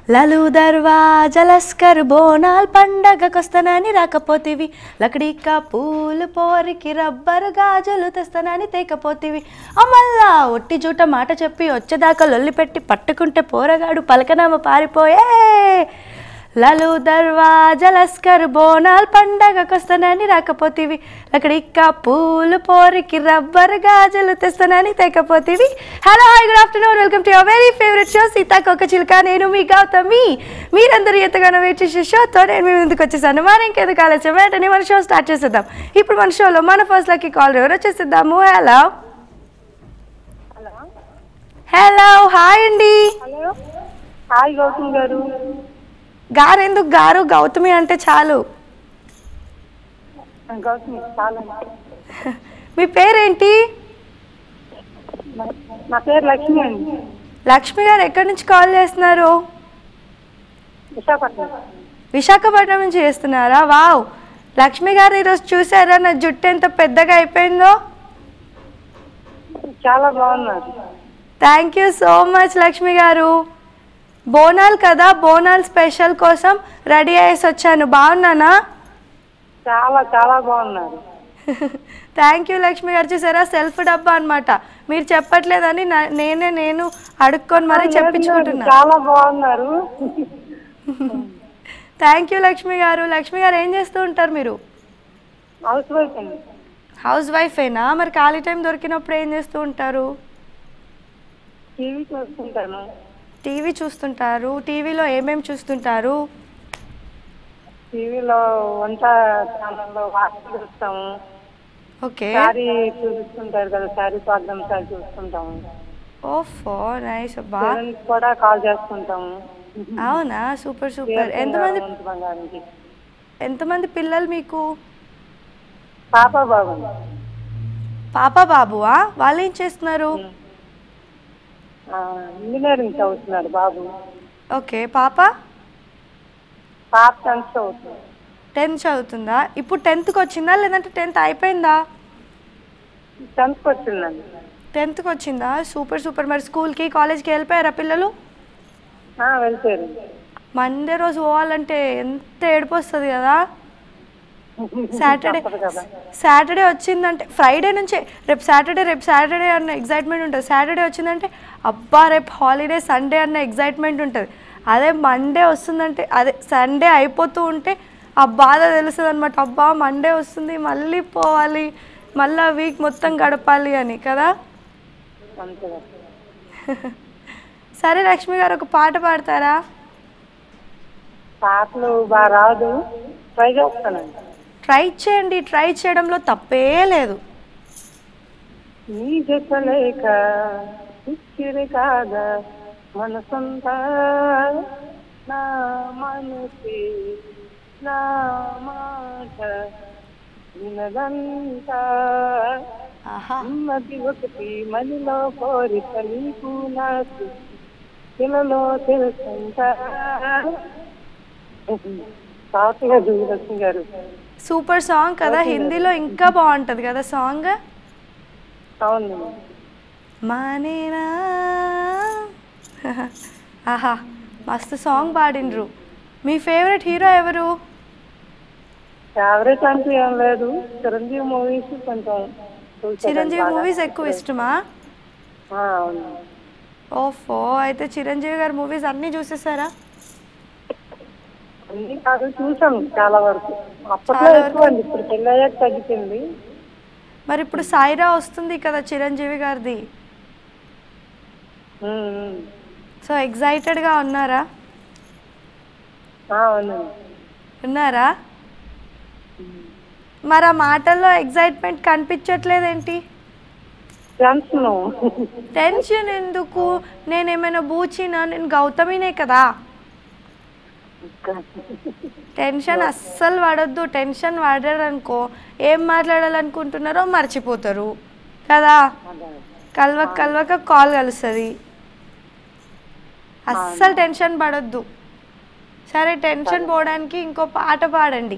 లలు దర్వాజ లస్కర్ బోనాల్ పండగకొస్తానని రాకపోతివి లకడీక పూలు పోరికి రబ్బర్ గాజులు తెస్తానని తేకపోతివి అమల్లా ఒట్టి జూట మాట చెప్పి వచ్చేదాకా లొల్లి పెట్టి పట్టుకుంటే పోరగాడు పలకనామ పారిపోయే లలు దర్వాజ లస్కర్ బోనాల్ పండగకొస్తానని రాకపోతివి లకడిక్క పూలు పోరికి రబ్బర్ గాజులు తెస్తానని తేకపోతివి hello hi good afternoon welcome to your very favourite show Seethakoka Chiluka నేను మీ గౌతమి మీరందరూ ఎంతగానో వెయిట్ చేసే షోతో నేను మీ ముందుకు వచ్చేసాను మరి ఇంకెందుకు ఆలోచన వెంటనే మన షో స్టార్ట్ చేసేద్దాం ఇప్పుడు మన షోలో మన ఫస్ట్ లకి కాల్ ఎవరు వచ్చేసిద్దాము హలో హలో హలో హాయ్ అండి హలో హాయ్ గౌతమ్ గారు గారు ఎందుకు గారు గౌతమి అంటే చాలు గౌతమి చాలా మీ పేరేంటి నా పేరు లక్ష్మి అండి లక్ష్మి గారు ఎక్కడి నుంచి కాల్ చేస్తున్నారు విశాఖపట్నం విశాఖపట్నం నుంచి చేస్తున్నారా వావ్ లక్ష్మి గారు ఈరోజు చూసారా నా జుట్టు ఎంత పెద్దగా అయిపోయిందో చాలా బాగున్నారు thank you so much Lakshmi గారు బోనాల్ కదా బోనాల్ స్పెషల్ కోసం రెడీ అయ్యేసి వచ్చాను బాగున్నానా చాలా చాలా బాగున్నారు థ్యాంక్ యూ లక్ష్మి గారు చూసారా సెల్ఫ్ డబ్బా అన్నమాట మీరు చెప్పట్లేదని నా- నేనే నేను అడుక్కొని మరీ చెప్పించుకుంటున్నా చాలా బాగున్నారు థ్యాంక్ యూ లక్ష్మి గారు లక్ష్మి గారు ఏం చేస్తూ ఉంటారు మీరు హౌస్ వైఫ్ అండి హౌస్ వైఫేనా మరి ఖాళీ టైం దొరికినప్పుడు ఏం చేస్తూ ఉంటారు టీవీ చూస్తుంటాను టీవీ చూస్తుంటారు టీవీలో ఏమేమి చూస్తుంటారు టీవీలో వంట ఛానల్లో వార్త చూస్తాము ఓకే శారీ చూపిస్తుంటారు కదా శారీ ప్రోగ్రామ్స్ అవి చూస్తుంటాము ఓఫో నైస్ అబ్బా పేరెంట్స్ కూడా కాల్ చేస్తుంటాము అవునా సూపర్ సూపర్ ఎంతమంది వంట బంగారానికి ఎంతమంది పిల్లలు మీకు పాప బాగుంది పాప బాబువా వాళ్ళు ఏం చేస్తున్నారు ఇంజనీరింగ్ చదువుతున్నాడు బాబు ఓకే పాప పాప టెన్త్ చదువుతుంది టెన్త్ చదువుతుందా ఇప్పుడు టెన్త్కి వచ్చిందా లేదంటే టెన్త్ అయిపోయిందా టెన్త్కి వచ్చిందండి టెన్త్కి వచ్చిందా సూపర్ సూపర్ మరి స్కూల్కి కాలేజ్కి వెళ్ళిపోయారా పిల్లలు ఆ, వెళ్తారు మండే రోజు పోవాలంటే ఎంత ఏడుపు వస్తుంది కదా సాటర్డే తప్పదు కదా సాటర్డే వచ్చిందంటే ఫ్రైడే నుంచే రేపు సాటర్డే రేపు సాటర్డే అన్న ఎగ్జైట్మెంట్ ఉంటుంది సాటర్డే వచ్చిందంటే అబ్బా రేపు హాలిడే సండే అన్న ఎగ్జైట్మెంట్ ఉంటుంది అదే మండే వస్తుందంటే అదే సండే అయిపోతూ ఉంటే ఆ బాధ తెలుస్తుంది అనమాట అబ్బా మండే వస్తుంది మళ్ళీ పోవాలి మళ్ళీ వీక్ మొత్తం గడపాలి అని కదా అంతే కదా. సరే లక్ష్మి గారు ఒక పాట పాడతారా పాటలు బాగా రాదు ట్రై చేస్తానండి ట్రై చేయండి ట్రై చేయడంలో తప్పే లేదు నీ జతలేక పిచ్చిరి కాదా మనసంతా నా మనసి నా మాట వినదంతా ఆహా ఉన్నది ఒకటి మనలో కోరిక నీకు నాకు పిల్లలో తెలుసంట సాఫ్ట్వేర్ లక్ష్మి గారు సూపర్ సాంగ్ కదా హిందీలో ఇంకా బాగుంటుంది కదా సాంగ్ అవును మానేనా ఆహా మస్తు సాంగ్ పాడిండ్రు మీ ఫేవరెట్ హీరో ఎవరు ఫేవరెట్ అంటే ఏం లేదు చిరంజీవి మూవీస్ కొంచెం చూసేదాన్ని చిరంజీవి బాగా. మూవీస్ ఎక్కువ ఇష్టమా ఆ, అవును ఓఫో అయితే చిరంజీవి గారి మూవీస్ అన్నీ చూసేసారా అన్ని కాదు చూసాను చాలా వరకు అప్పట్లో చాలా ఎక్కువ అండి ఇప్పుడు పెళ్ళయ్యాక తగ్గిపోయింది మరి ఇప్పుడు సాయిరా వస్తుంది కదా చిరంజీవి గారిది ఉమ్, ఉమ్. సో ఎగ్జైటెడ్గా ఉన్నారా ఆ, అవునండి ఉన్నారా మరి ఆ మాటల్లో ఎగ్జైట్మెంట్ కనిపించట్లేదేంటి టెన్షన్ టెన్షన్ ఎందుకు నేనేమైనా బూచినా నేను గౌతమినే కదా టెన్షన్ అస్సలు పడొద్దు టెన్షన్ పడారనుకో ఏం మాట్లాడాలనుకుంటున్నారో మర్చిపోతారు కదా కలవక కలవక కాల్ కలుస్తుంది అస్సలు టెన్షన్ పడొద్దు సరే టెన్షన్ పోవడానికి ఇంకో పాట పాడండి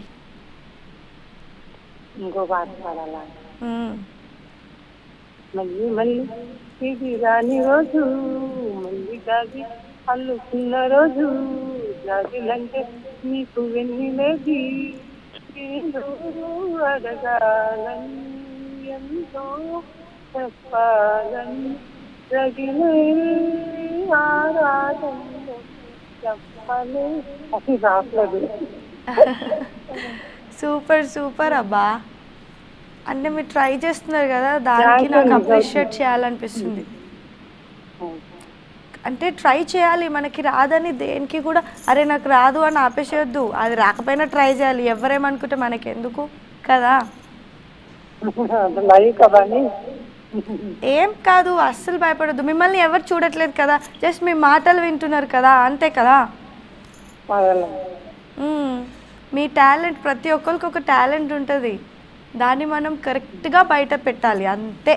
ఇంకో పాట పాడాలా మ్మ్. మళ్ళీ మళ్ళీ ఇది రాని రోజు మళ్ళీ కాగి అల్లుకున్న రోజు జాబిలంటే నీకు వెన్నెలది ఏదో అడగాలని ఎంతో చెప్పాలని రగిలే ఆరాధనలో చెప్పలే అది రాట్లేదు సూపర్ సూపర్ అబ్బా అంటే మీరు ట్రై చేస్తున్నారు కదా దానికి Thank you నాకు అండి, అప్రిషియేట్ thank you. చేయాలనిపిస్తుంది అంటే ట్రై చేయాలి మనకి రాదని దేనికి కూడా అరే నాకు రాదు అని ఆపేసేయొద్దు అది రాకపోయినా ట్రై చేయాలి ఎవరేమనుకుంటే మనకి ఎందుకు కదా లైవ్ కదా అని ఏం కాదు అస్సలు భయపడద్దు మిమ్మల్ని ఎవరు చూడట్లేదు కదా జస్ట్ మీ మాటలు వింటున్నారు కదా అంతే కదా అదేలే. మ్మ్. మీ టాలెంట్ ప్రతి ఒక్కరికి ఒక టాలెంట్ ఉంటుంది దాన్ని మనం కరెక్ట్గా బయట పెట్టాలి అంతే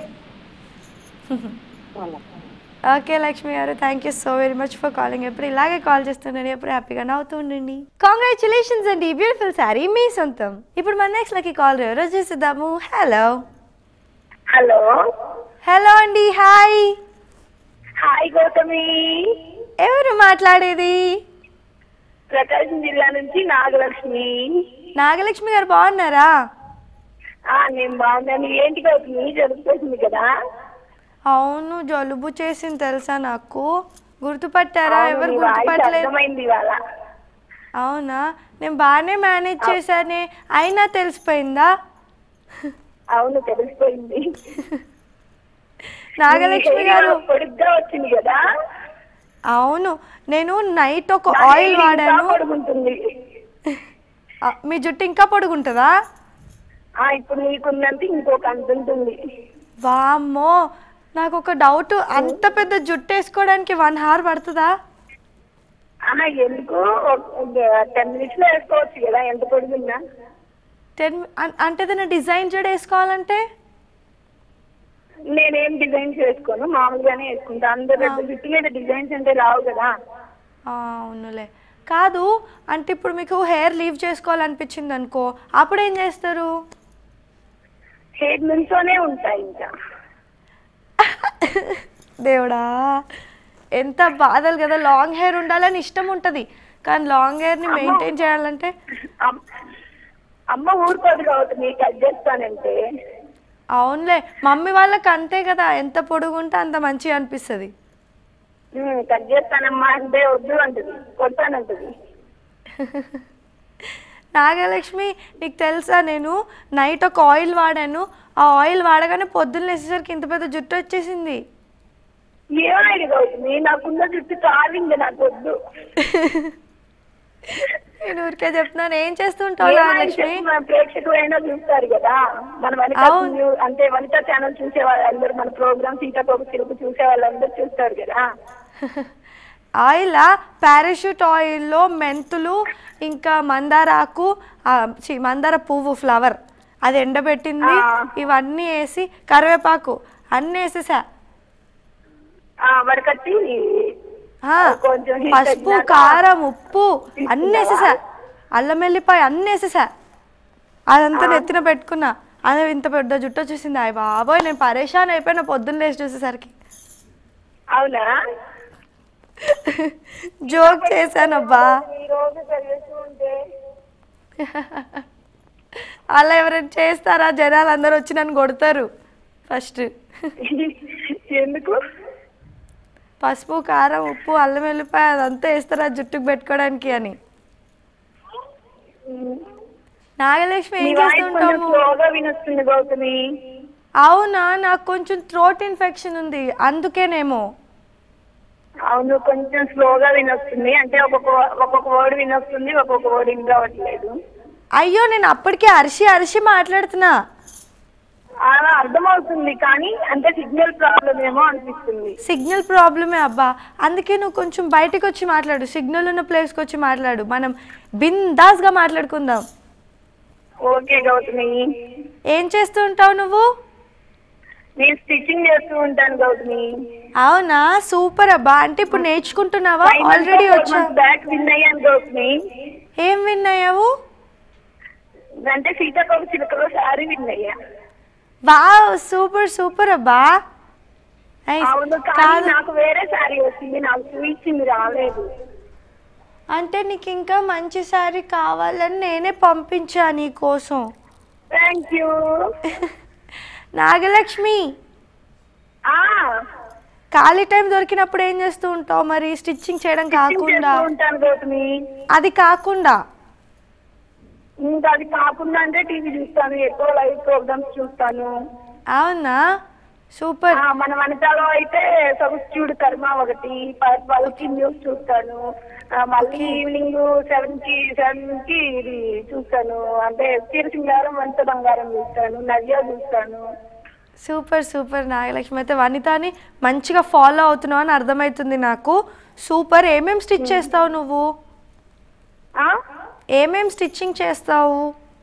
అలా. ఓకే లక్ష్మి గారు thank you so very much for calling ఎప్పుడు ఇలాగే కాల్ చేస్తుండండి ఎప్పుడు హ్యాపీగా నవ్వుతూ ఉండండి కాంగ్రాచులేషన్స్ అండి బ్యూటిఫుల్ శారీ మీ సొంతం ఇప్పుడు మన నెక్స్ట్ లకి కాల్ ఎవరో చేసిద్దాము హలో హలో హలో అండి హాయ్ హాయ్ గౌతమి ఎవరు మాట్లాడేది ప్రకాశం జిల్లా నుంచి నాగలక్ష్మి నాగలక్ష్మి గారు బాగున్నారా ఆ నేను బాగున్నాను ఏంటి గౌతమి జరుగుతుంది కదా అవును జలుబు చేసింది తెలుసా నాకు గుర్తుపట్టారా అవును, ఎవరు నీ వాయిస్ గుర్తుపట్టలేదు అర్థమైంది ఇవాళ అవునా నేను బాగానే మేనేజ్ చేశానే అయినా తెలిసిపోయిందా అవును తెలిసిపోయింది నాగలక్ష్మి నీ గారు hair పొడుగ్గా వచ్చింది కదా అవును నేను నైట్ ఒక నా ఆయిల్ hair ఇంకా వాడాను పొడుగుంటుంది ఆ, మీ జుట్టు ఇంకా పొడుగుంటుందా ఆ ఇప్పుడు నీకున్నంత ఇంకొక అంత ఉంటుంది వామ్మో నాకు ఒక డౌట్ అంత పెద్ద జుట్టు వేసుకోవడానికి వన్ అవర్ పడుతుందా ఆహా ఎందుకు టెన్ మినిట్స్ లో వేసుకోవచ్చు కదా ఎంత పొడుగున్నా టెన్ అంటే ఏదైనా డిజైన్ జడ వేసుకోవాలంటే నేనేం డిజైన్స్ వేసుకోను మామూలుగానే వేసుకుంటా అందరు జుట్టు మీద డిజైన్స్ అంటే రావు కదా ఆ, అవునులే కాదు అంటే ఇప్పుడు మీకు హెయిర్ లీవ్ చేసుకోవాలనిపించింది అనుకో అప్పుడు ఏం చేస్తారు హెయిర్ నుంచోనే ఉంటాయి ఇంకా దేవుడా ఎంత బాధలు కదా లాంగ్ హెయిర్ ఉండాలని ఇష్టం ఉంటుంది కానీ లాంగ్ హెయిర్ని మెయింటైన్ చేయాలంటే అమ్- అమ్మ ఊరుకోదు కాబట్టి కట్ చేస్తానంటే అవునులే మమ్మీ వాళ్ళకి అంతే కదా ఎంత పొడుగుంటే అంత మంచిగా అనిపిస్తుంది ఉమ్, కట్ చేస్తానమ్మా అంటే వద్దు అంటది కొడతానంటది నాగలక్ష్మి నీకు తెలుసా నేను నైట్ ఒక ఆయిల్ వాడాను ఆ ఆయిల్ వాడగానే పొద్దున్న లేచేసరికి ఇంత పెద్ద జుట్టు వచ్చేసింది ఏమైంది అవుతుంది నాకున్న జుట్టు చాలింది నాకు వద్దు నేను ఊరికే చెప్తున్నాను ఏం చేస్తుంటావు ఏమైంది నాగలక్ష్మి చెప్పు, మన ప్రేక్షకులు అయినా చూస్తారు కదా మన వనిత అవును. న్యూ- అంటే వనిత ఛానల్ చూసే వాళ్ళందరూ మన ప్రోగ్రామ్ సీతాకోక చిలుకు చూసే వాళ్ళందరూ చూస్తారు కదా ఆయిలా పారాషూట్ ఆయిల్లో మెంతులు ఇంకా మందార ఆకు ఆ, ఛీ, మందార పువ్వు ఫ్లవర్ అది ఎండబెట్టింది ఆ. ఇవన్నీ వేసి కరివేపాకు అన్నీ వేసేసా ఆ వరకట్టి ఆ, కొంచెం heat పసుపు తగ్గినాక కారం ఉప్పు అన్నీ తీసుకున్నావా? వేసేసా అల్లం వెల్లిపాయ అన్నీ వేసేసా అదంతా నెత్తిన పెట్టుకున్నా అదే ఇంత పెద్ద జుట్టు వచ్చేసింది అయ్య బాబోయ్ నేను పరేషాన్ అయిపోయినా పొద్దున్న లేచి చూసేసరికి అవునా జోక్ చేశానబ్బా ఈ రోజు చదివేస్తూ ఉంటే అలా ఎవరైనా చేస్తారా జనాలు అందరూ వచ్చి నన్ను కొడతారు ఫస్ట్ ఎందుకు పసుపు కారం ఉప్పు అల్లం వెల్లిపాయ అదంతా వేస్తారా జుట్టుకు పెట్టుకోవడానికి అని నాగలక్ష్మి నీ ఏం వాయిస్ కొంచెం చేస్తుంటాము స్లోగా వినొస్తుంది గౌతమి అవునా నాకు కొంచెం థ్రోట్ ఇన్ఫెక్షన్ ఉంది అందుకేనేమో అవును కొంచెం స్లోగా వినొస్తుంది అంటే ఒక్కొక్క ఒక్కొక్క వర్డ్ వినొస్తుంది ఒక్కొక్క వర్డ్ ఇంకా అవ్వట్లేదు అయ్యో నేను అప్పటికే అరిసి అరిసి మాట్లాడుతున్నా ఆ, అర్థమవుతుంది కానీ అంటే సిగ్నల్ ప్రాబ్లం ఏమో అనిపిస్తుంది సిగ్నల్ ప్రాబ్లమే అబ్బా అందుకే నువ్వు కొంచెం బయటకు వచ్చి మాట్లాడు సిగ్నల్ ఉన్న ప్లేస్కి వచ్చి మాట్లాడు మనం బిందాస్గా మాట్లాడుకుందాం ఓకే గౌతమి ఏం చేస్తూ ఉంటావు నువ్వు నేను స్టిచ్చింగ్ చేస్తూ ఉంటాను గౌతమి అవునా సూపర్ అబ్బా అంటే ఇప్పుడు నేర్చుకుంటున్నావా ఆల్రెడీ వచ్చా బ్యాక్ విన్ అయ్యాను గౌతమి ఏం విన్ అయ్యావు అంటే సీతాకోక చిలుకలో శారీ విన్ అయ్యా వావ్ సూపర్ సూపర్ అబ్బా Nice. అవును కానీ కాదు నాకు వేరే శారీ వచ్చింది నాకు చూపించింది రాలేదు అంటే నీకు ఇంకా మంచి శారీ కావాలని నేనే పంపించా నీ కోసం థ్యాంక్ యూ నాగలక్ష్మి ఖాళీ టైం దొరికినప్పుడు ఏం చేస్తూ ఉంటావు మరి స్టిచ్చింగ్ చేయడం కాకుండా ఉంటాను గౌతమి అది కాకుండా ఇంకా అది కాకుండా అంటే టీవీ చూస్తాను ఎక్కువ లైవ్ ప్రోగ్రామ్స్ చూస్తాను అవునా సూపర్ ఆ, మన వనితలో అయితే సబ్స్టిట్యూట్ కర్మ ఒకటి ప- వాళ్ళకి న్యూస్ చూస్తాను ఆ, మళ్ళీ ఈవినింగ్ సెవెన్ కి సెవెన్ కి ఇది చూస్తాను అంటే చీర సింగారం వంట బంగారం చూస్తాను నవ్య చూస్తాను సూపర్ సూపర్ నాగలక్ష్మి అయితే వనితని మంచిగా ఫాలో అవుతున్నావు అని అర్థమవుతుంది నాకు సూపర్ ఏమేం స్టిచ్ చేస్తావు నువ్వు ఆ? ఏమేం స్టిచ్చింగ్ చేస్తావు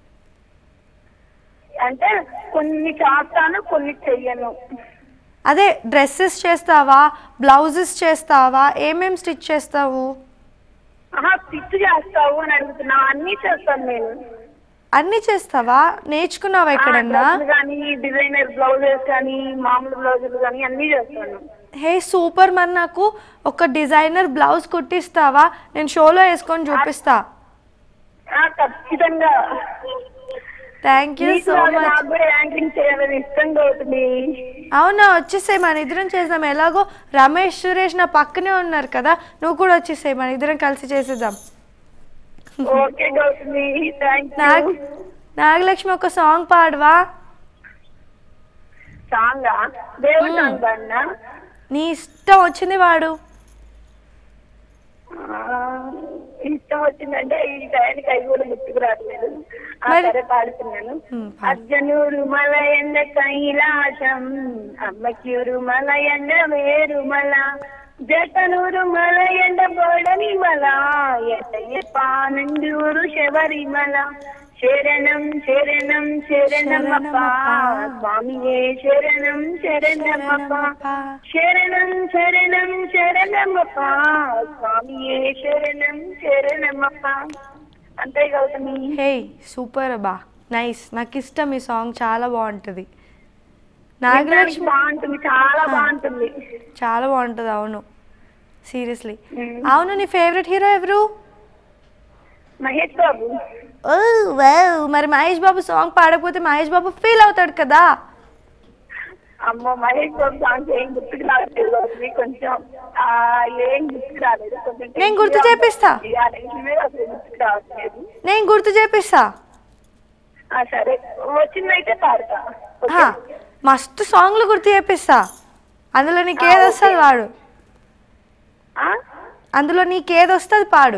అంటే కొన్ని చేస్తాను కొన్ని చెయ్యను అదే డ్రెస్సెస్ చేస్తావా బ్లౌజెస్ చేస్తావా ఏమేం స్టిచ్ చేస్తావు ఆహా స్టిచ్ చేస్తావు అని అడుగుతున్నా అన్ని చేస్తాను నేను అన్నీ చేస్తావా నేర్చుకున్నావా ఎక్కడన్నా కానీ డిజైనర్ బ్లౌజెస్ కానీ మామూలు బ్లౌజెస్ కానీ అన్ని చేస్తాను హే సూపర్ మరి నాకు ఒక డిజైనర్ బ్లౌజ్ కుట్టిస్తావా నేను షోలో వేసుకొని చూపిస్తా ఆ, ఖచ్చితంగా థ్యాంక్ యూ నీకు సో లాగా మచ్ నాకు కూడా యాంకరింగ్ చేయాలని ఇష్టంగా అవుతుంది అవునా వచ్చేసాయి మన ఇద్దరం చేద్దాం ఎలాగో రమేష్ సురేష్ నా పక్కనే ఉన్నారు కదా నువ్వు కూడా వచ్చేసాయి మన ఇద్దరం కలిసి చేసేద్దాం okay Gautami thank Nag you Nagalakshmi ఒక సాంగ్ పాడవా సాంగ్ దేవుడు సాంగ్ పాడినా నీ ఇష్టం వచ్చింది వాడు ఆ, ఇష్టం వచ్చిందంటే ఈ టయానికి అవి కూడా గుర్తుకు రావట్లేదు ఆ, మరి- సరే పాడుతున్నాను ఉమ్, పాడు. అర్జునూరు మల ఎండ కైలాసం అమ్మక్యూరు మల ఎండ వేరుమల జటనూరు మల ఎండ బోడని మల ఎట్టయ్యప్ప నందూరు శబరిమల శరణం శరణం శరణమప్ప స్వామియే శరణం శరణమప్ప శరణం శరణం శరణమప్ప స్వామియే శరణం శరణమప్ప అంతే గౌతమి హే సూపర్ బా నైస్ నాకు ఇష్టం ఈ సాంగ్ చాలా బాగుంటుంది వినడానికి నాగలక్ష్మి బాగుంటుంది చాలా బాగుంటుంది చాలా బాగుంటుంది అవును సీరియస్లీ మ్మ్. అవును నీ ఫేవరెట్ హీరో ఎవరు మహేష్ బాబు ఓ వావ్ మరి మహేష్ బాబు సాంగ్ పాడకపోతే మహేష్ బాబు ఫీల్ అవుతాడు కదా అమ్మో మహేష్ బాబు సాంగ్స్ ఏం గుర్తుకు రాలేదు గౌతమి కొంచెం ఆ, ఏం గుర్తుకు రాలేదు కొంచెం నేను గుర్తు చేపిస్తా. ఆ టెన్షన్ మీద అసలు గుర్తుకు రావట్లేదు నేను గుర్తు చేపిస్తా ఆ, సరే వచ్చిందైతే పాడతా ఓకే? హా, మస్తు సాంగ్లు గుర్తు చేపిస్తా అందులో నీకు ఏది వస్తుంది వాడు ఆ? అందులో నీకు ఏది వస్తుంది పాడు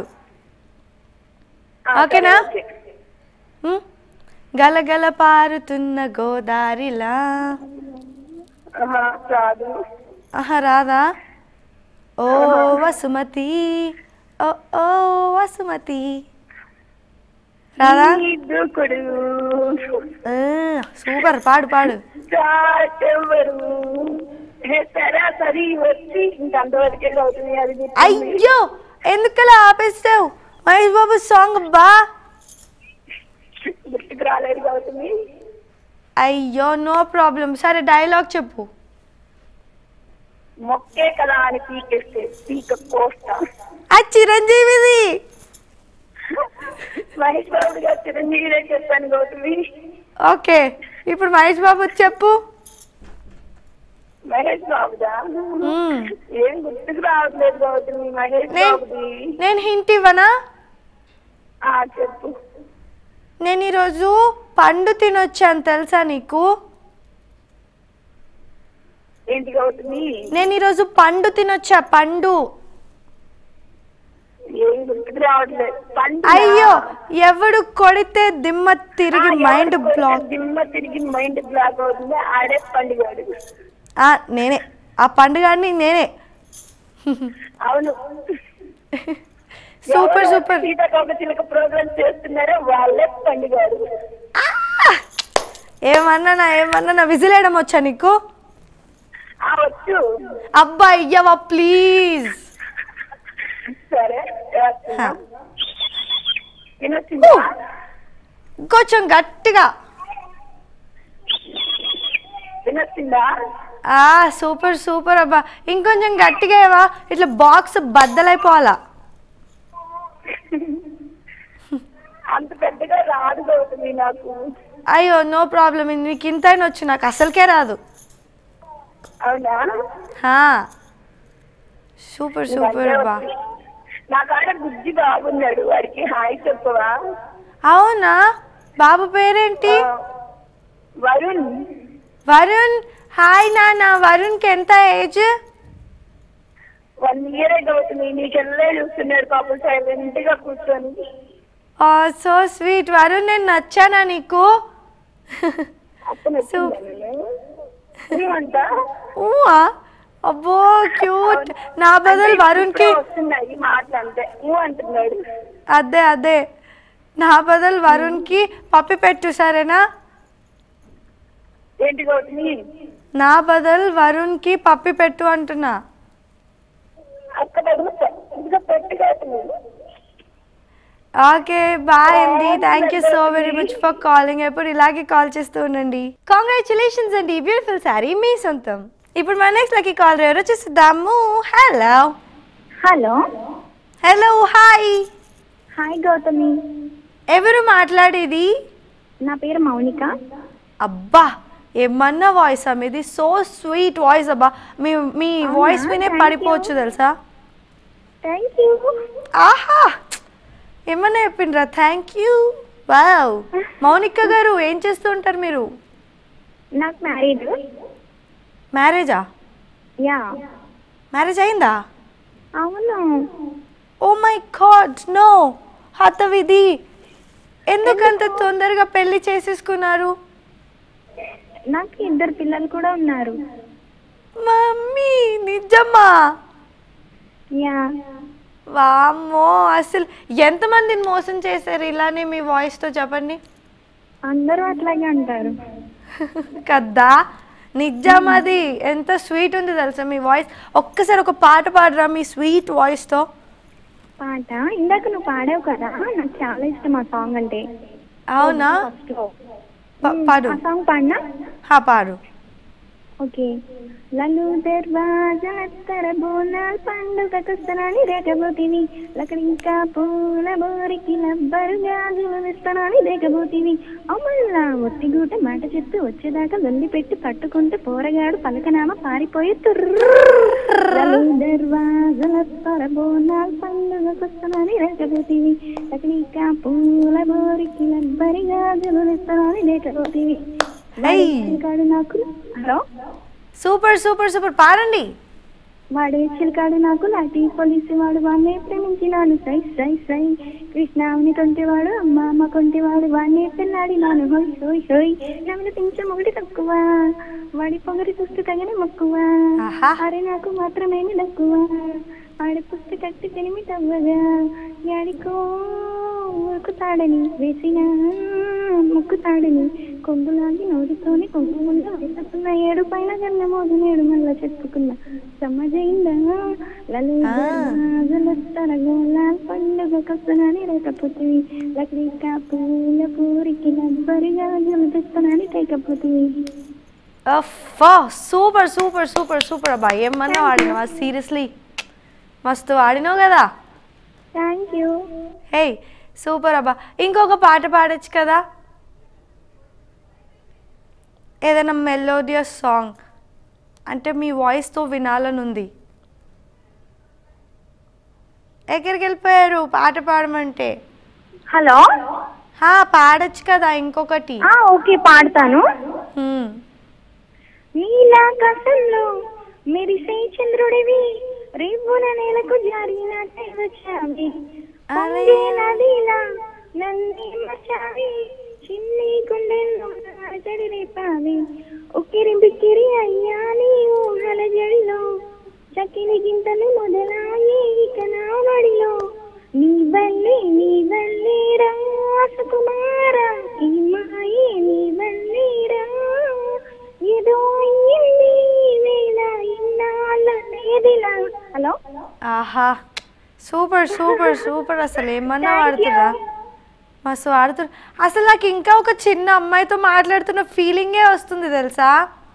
ఆ, ఓకేనా? సరే, ఓకే. హ్మ్? గలగల పారుతున్న గోదారిలా ఆహా, రాదు ఆహా రాదా ఓ వసుమతి ఓ ఓ వసుమతి రాదా ఈ దూకుడు ఆ, సూపర్ పాడు పాడు చాటెవరు హే సరాసరి వచ్చి ఇంక అంతవరకే అవుతుంది అది గుర్తుంది. అయ్యో ఎందుకలా ఆపేస్తావు మహేష్ బాబు సాంగ్ బా గుర్తుకు రాలేదు గౌతమి అయ్యో నో ప్రాబ్లం సరే డైలాగ్ చెప్పు మొక్కే కదా అని పీకేస్తే పీక కోస్తా ఆ చిరంజీవిది మహేష్ బాబు గారు చిరంజీవిదే చెప్పాను గౌతమి ఓకే ఇప్పుడు మహేష్ బాబు చెప్పు మహేష్ బాబుదా మ్మ్. ఏం గుర్తుకు రావట్లేదు గౌతమి మహేష్ నేను బాబుది నేను హింట్ ఇవ్వనా ఆ చెప్పు నేను ఈరోజు పండు తినొచ్చాను తెలుసా నీకు ఏంటి గౌతమి నేను ఈరోజు పండు తినొచ్చా పండు ఏం గుర్తుకు రావట్లేదు పండుగ. అయ్యో ఎవడు కొడితే దిమ్మ తిరిగి ఆ, మైండ్ ఎవరికి బ్లాక్ దిమ్మ తిరిగి మైండ్ బ్లాక్ అవుతుంది ఆడే పండుగాడు ఆ, నేనే ఆ పండుగని నేనే అవును సూపర్ ఎవరు సూపర్ సీతాకోక చిలక ప్రోగ్రామ్ చేస్తున్నారో వాళ్ళే పండుగాడు ఏమన్నా ఏమన్నా విజిలేయడం వచ్చా నీకు ఆ వచ్చు అబ్బా అయ్యవా ప్లీజ్ సరే హా. వినొచ్చిందా కొంచెం గట్టిగా వినొచ్చిందా ఆ సూపర్ సూపర్ అబ్బా ఇంకొంచెం గట్టిగా ఏవా ఇట్లా బాక్స్ బద్దలైపోవాలా అంత పెద్దగా రాదు గౌతమి నాకు అయ్యో నో ప్రాబ్లం మీకు ఇంతైనా వచ్చు నాకు అసలుకే రాదు అవునా హా సూపర్ సూపర్ అబ్బా నా కాడ బుజ్జి బాగున్నాడు వాడికి హాయ్ చెప్పవా అవునా బాబు పేరేంటి ఆ, వరుణ్ వరుణ్ హాయ్ నాన్న వరుణ్కి ఎంత ఏజ్ వన్ ఇయర్ గౌతమి నీకెళ్ళే చూస్తున్నాడు పాపం సైలెంట్ గా కూర్చొని సో స్వీట్ వరుణ్ నేను నచ్చానా నీకు అప్పుడు Super. ఏమంట ఊవా అబ్బో క్యూట్ నా బదులు వరుణ్కి వస్తున్నాయి మాటలు అంతే ఊ అంటున్నాడు అదే అదే నా బదులు వరుణ్కి పప్పి పెట్టు సరేనా ఏంటి గౌతమి నా బదులు వరుణ్కి పప్పి పెట్టు అంటున్నా అక్క బదులు ఇదిగో పెట్టు గౌతమి ఓకే బాయ్ అండి thank you so very much for calling ఎప్పుడు ఇలాగే కాల్ చేస్తూ ఉండండి కాంగ్రాచులేషన్స్ అండి బ్యూటిఫుల్ శారీ మీ సొంతం ఇప్పుడు మన నెక్స్ట్ లకి కాల్ ఎవరో చూసిద్దాము hello hello hello hi hi Gautami ఎవరు మాట్లాడేది నా పేరు మౌనిక అబ్బా ఏమన్నా వాయిస్ మీది సో స్వీట్ వాయిస్ అబ్బా మీ మీ వాయిస్ వినే Thank పడిపోవచ్చు you. తెలుసా థ్యాంక్ యూ ఆహా ఏమన్నా చెప్పిండ్రా థ్యాంక్ యూ వావ్ మౌనిక గారు ఏం చేస్తూ ఉంటారు మీరు నాకు మ్యారీడ్ మ్యారేజా యా మ్యారేజ్ అయిందా అవును ఓ మై గాడ్ నో హతవిధి ఎందుకంత తొందరగా పెళ్లి చేసేసుకున్నారు నాకు ఇద్దరు పిల్లలు కూడా ఉన్నారు మమ్మీ నిజమా యా వామ్మో అసలు ఎంతమందిని మోసం చేశారు ఇలానే మీ వాయిస్తో చెప్పండి అందరూ అట్లాగే అంటారు కదా నిజం అది ఎంత స్వీట్ ఉంది తెలుసా మీ వాయిస్ ఒక్కసారి ఒక పాట పాడరా మీ స్వీట్ వాయిస్తో పాట ఇందాక నువ్వు పాడావు కదా నాకు చాలా ఇష్టం ఆ సాంగ్ అంటే అవునా ఫస్ట్ లో ప- పాడు ఆ సాంగ్ పాడినా హా పాడు ఓకే లలు దర్వాజలత్తర బోనాల్ పండుగకొస్తనని రేఖబోతివి లకడింకా పూల బోరికి లబ్బరు గాజులు ఇస్తానని రేఖబోతివి అమ్మల్లా ఒత్తిగూట మాట చెప్తూ వచ్చేదాకా లొల్లి పెట్టి పట్టుకుంటే పోరగాడు పలకనామ పారిపోయి తుర్రు లలు దర్వాజలత్తర బోనాల్ పండుగకొస్తనని రేఖబోతివి లకడింకా పూల బోరికి లబ్బరి గాజులు ఇస్తానని రేఖబోతివి ఏయ్. కాడు నాకు హలో సూపర్ సూపర్ సూపర్ పాడండి వాడే చిలకాడు నాకు లాటి పోలీసు వాడు వాడినే ప్రేమించినాను సై సై సై కృష్ణావుని కొంటివాడు అమ్మ అమ్మ కొంటివాడు వాడినే పెళ్ళాడినాను హోయ్ హోయ్ హోయ్ నవ్వులు కొంచెం ఒకటి తక్కువ వాడి పొగరి చూస్తూ తగిన మక్కువ ఆహా. అరే నాకు మాత్రమేమి తక్కువ ఆడి పుస్తక కట్టి తినిమి తవ్వగా యాడికో ఉరుకుతాడని వేసిన ముక్కుతాడని కొంగులాగి నోటితోని కొంగు ముందు వేసుకున్న ఏడు పైన గన్న మోదు నేడు మళ్ళా చెప్పుకున్న సమ్మజైందా లలుస్తరగోలాల్ పండుగ కస్తనని రేకపోతుంది లక్డికా పూల పూరికి లబ్బరిగా జలుపిస్తానని తేకపోతుంది అఫా సూపర్ సూపర్ సూపర్ సూపర్ అబ్బా ఏమన్నా ఆడినావా సీరియస్లీ మస్తు ఆడినావు కదా థ్యాంక్ యూ హే సూపర్ అబ్బా ఇంకొక పాట పాడొచ్చు కదా ఏదైనా మెలోడియస్ సాంగ్ అంటే మీ వాయిస్తో వినాలని ఉంది ఎక్కడికి వెళ్ళిపోయారు పాట పాడమంటే హలో హా పాడొచ్చు కదా ఇంకొకటి ఓకే పాడతాను హ్మ్. నీలాకాశంలో మెరిసే చంద్రుడివి రేపున నేలకు జారిన వచ్చావి పొంగే నదిలా నన్నే మచావి చిన్ని గుండెల్లో జడి రేపావి ఉక్కిరి బిక్కిరి అయ్యా నీ ఊహల జడిలో చకిని గింతలు మొదలాయి ఇక నా వడిలో నీ వల్లే నీ వల్లే రాసుకుమార ఈ మాయే నీ వల్లే రా ఏదో అయ్యింది ఈ వేళ ఇన్నాళ్ళ లేదిలా హలో ఆహా సూపర్ సూపర్ సూపర్ అసలు ఏమన్నా Thank ఆడుతురా you. మస్తు ఆడుతున్నారు అసలు నాకు ఇంకా ఒక చిన్న అమ్మాయితో మాట్లాడుతున్న ఫీలింగే వస్తుంది తెలుసా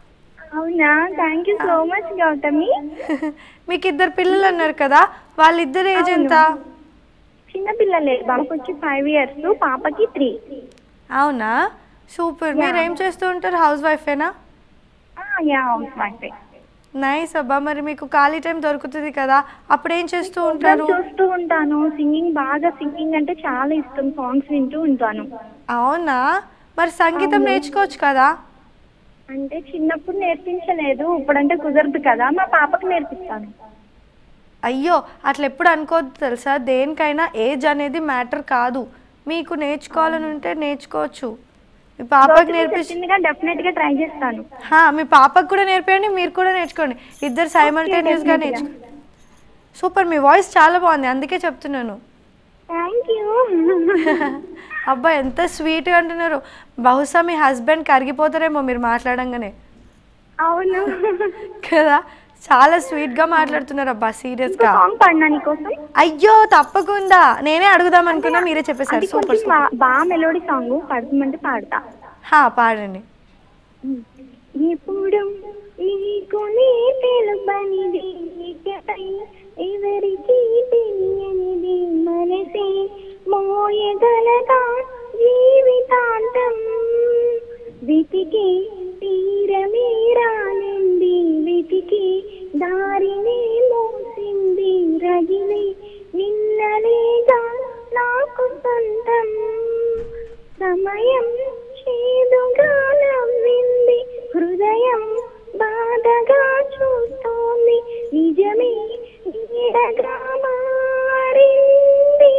అవునా thank you so much Gautami మీకు ఇద్దరు పిల్లలు అన్నారు కదా వాళ్ళిద్దరు ఏజ్ ఎంత చిన్న పిల్లలే బాబుకి వచ్చి ఫైవ్ ఇయర్స్ పాపకి త్రీ అవునా సూపర్ మీరు ఏం చేస్తూ ఉంటారు హౌస్ వైఫేనా యా హౌస్ వైఫ్ నైస్ అబ్బా మరి మీకు ఖాళీ టైం దొరుకుతుంది కదా అప్పుడు ఏం చేస్తూ ఉంటారు చూస్తూ ఉంటాను సింగింగ్ బాగా సింగింగ్ అంటే చాలా ఇష్టం సాంగ్స్ వింటూ ఉంటాను అవునా మరి సంగీతం నేర్చుకోవచ్చు కదా అంటే చిన్నప్పుడు నేర్పించలేదు ఇప్పుడంటే కుదరదు కదా మా పాపకి నేర్పిస్తాను అయ్యో అట్లా ఎప్పుడు అనుకోవద్దు తెలుసా దేనికైనా ఏజ్ అనేది మ్యాటర్ కాదు మీకు నేర్చుకోవాలని ఉంటే నేర్చుకోవచ్చు మీ పాపకి నేర్పించి చెప్పిందిగా డెఫినెట్ గా ట్రై చేస్తాను హా, మీ పాపకు కూడా నేర్పియండి మీరు కూడా నేర్చుకోండి ఇద్దరు సైమల్టేనియస్గా definitely. నేర్చుకో సూపర్ మీ వాయిస్ చాలా బాగుంది అందుకే చెప్తున్నాను థ్యాంక్ యూ అబ్బా ఎంత స్వీట్గా అంటున్నారు బహుశా మీ హస్బెండ్ కరిగిపోతారేమో మీరు మాట్లాడంగానే అవును కదా చాలా స్వీట్గా మాట్లాడుతున్నారు అబ్బా సీరియస్గా సాంగ్ పాడినా నీకోసం అయ్యో తప్పకుండా నేనే అడుగుదాం అనుకున్నా మీరే చెప్పేశారు అది సూపర్ కొంచెం సూపర్ బా- బాగా మెలోడీ సాంగ్ పడుతుందంటే పాడతా హా పాడండి ఎప్పుడు నీకు నీ తెలుపనిది ఇకపై ఎవరికి తెలియనిది మనసే మోయగలగా జీవితాంతం వెతికి తీరమే రాలింది వెతికి దారినే మోసింది రగిలి నిన్నలేగా నాకు సొంతం సమయం చేదుగా నవ్వింది హృదయం బాధగా చూస్తోంది నిజమే నీడగా మారింది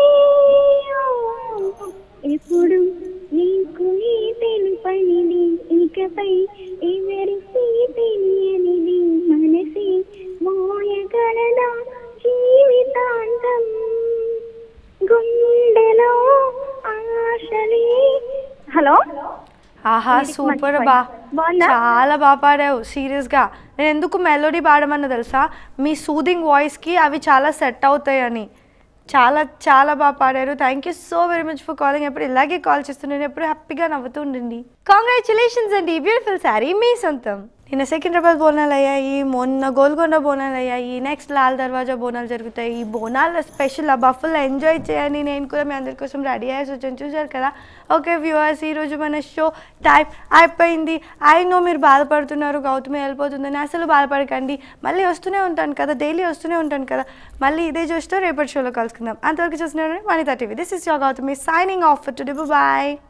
ఎప్పుడు నీకు నీ తెలుపనిది ఇకపై ఎవరికి తెలియనిది మనసి మోయగలదా జీవితాంతం గుండెలో ఆశలే హలో ఆహా Lyrics సూపర్ మర్చిపోయా. బా బాగుందా? చాలా బాగా పాడావు సీరియస్గా నేను ఎందుకు మెలోడీ పాడమన్నా తెలుసా మీ సూదింగ్ వాయిస్కి అవి చాలా సెట్ అవుతాయని చాలా చాలా బాగా పాడారు thank you so very much for calling ఎప్పుడు ఇలాగే కాల్ చేస్తున్నాను ఎప్పుడు హ్యాపీగా నవ్వుతూ ఉండండి కాంగ్రాచులేషన్స్ అండి బ్యూటిఫుల్ శారీ మీ సొంతం నిన్న సికింద్రాబాద్ బోనాలు అయ్యాయి మొన్న గోల్కొండ బోనాలు అయ్యాయి నెక్స్ట్ లాల్ దర్వాజా బోనాలు జరుగుతాయి ఈ బోనాల స్పెషల్ ఆ బఫుల్ ఎంజాయ్ చేయని నేను కూడా మీ అందరి కోసం రెడీ అయ్యేసి వచ్చాను చూశారు కదా ఓకే వ్యూవర్స్ ఈరోజు మన షో టైం అయిపోయింది ఐ నో మీరు బాధపడుతున్నారు గౌతమి వెళ్ళిపోతుందని అసలు బాధపడకండి మళ్ళీ వస్తూనే ఉంటాను కదా డైలీ వస్తూనే ఉంటాను కదా మళ్ళీ ఇదే చూస్తూ రేపటి షోలో కలుసుకుందాం అంతవరకు చూస్తున్నాను Vanitha TV this is your Gautami signing off to bye